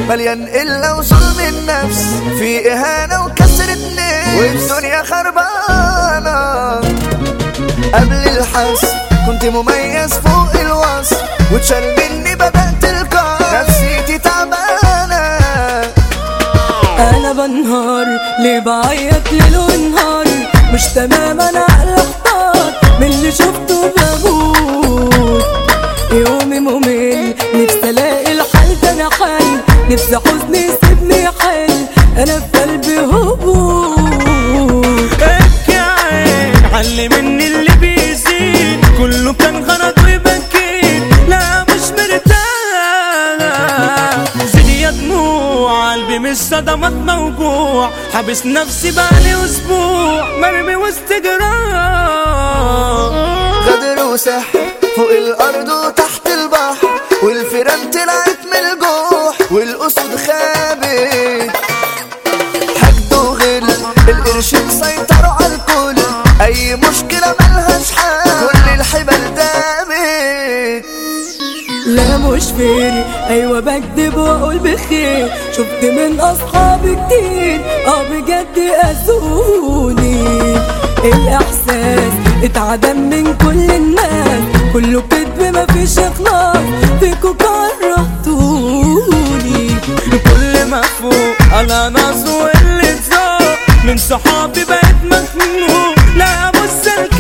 مليان إلا وظلم النفس في إهانة وكسرة نفس والدنيا خربانة قبل الحس كنت مميز فوق الوصف واتشال مني بدأت القاء نفسيتي تعبانة انا بنهار ليه بعيط ليل ونهار مش تمام انا على احتار من اللي شفته بموت يومي ممل نفسي الاقي الحل ده انا حل نفسي حزني يسيبني حل انا في قلبي هبوط ابكي يا عين علي مني اللي بيزيد كله كان غلط وبكيت لا مش مرتاح زيدي يا دموع قلبي مش صدمات موجوع حابس نفسي بقالي اسبوع مرمي وسط جراح غدر وسحر فوق الأرض وتحت البحر والفيران طلعت من الجوح والأسود خابت حقد وغل القرشين سيطروا على الكل أي مشكلة ملهاش حل كل الحبال دامت لا مش فيري ايوه بكدب واقول بخير شفت من اصحابي كتير اه بجد اذوني الاحساس اتعدم من كل الناس كله كدب مفيش اخلاص فيكوا كرهتوني كل ما فوق انا ناس واللي ذوق من صحابي بقيت مخنوق لا ابو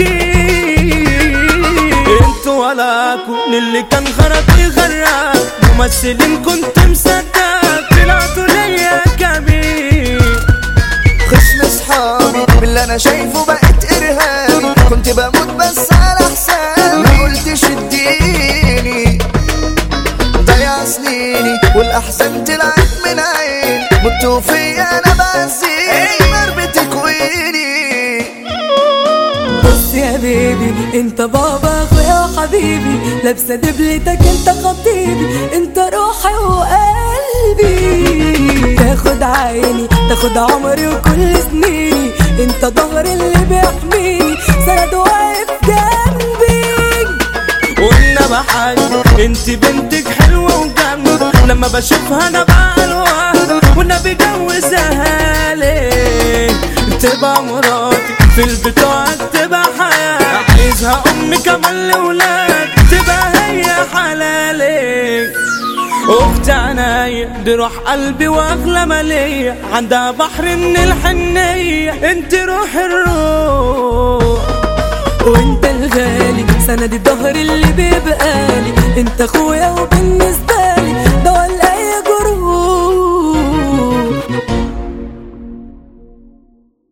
السلكين انتوا ولاكوا اللي كان غرق يغرق ممثلين كنت مصدق طلعتوا ليا كبير خصم اصحابي من اللي انا شايفه بقت ارهابي كنت بموت بس على حسابي ما قلتش اديني ضيع سنيني والاحزان طلعت من عيني مت وفيا انا بعزيني النار بتكويني بص يا بيبي انت بابا اخويا وحبيبي لابسه دبلتك انت خطيبي انت روحي وقلبي تاخد عيني تاخد عمري وكل سنيني انت ظهر اللي بيحميني سند واقف جنبي قلنا بحاج انت بنتك حلوة وجامدة لما بشوفها انا بعلوها والنبي جوزها لي تبقى مراتي في البتوعك تبقى حياة عايزها امي كمان لولاد تبقى هي حلالي اخت عناية دي روح قلبي واغلى مالية عندها بحر من الحنية انت روح الروح وانت الغالي سند الظهر اللي بيبقالي انت اخويا وبالنسبة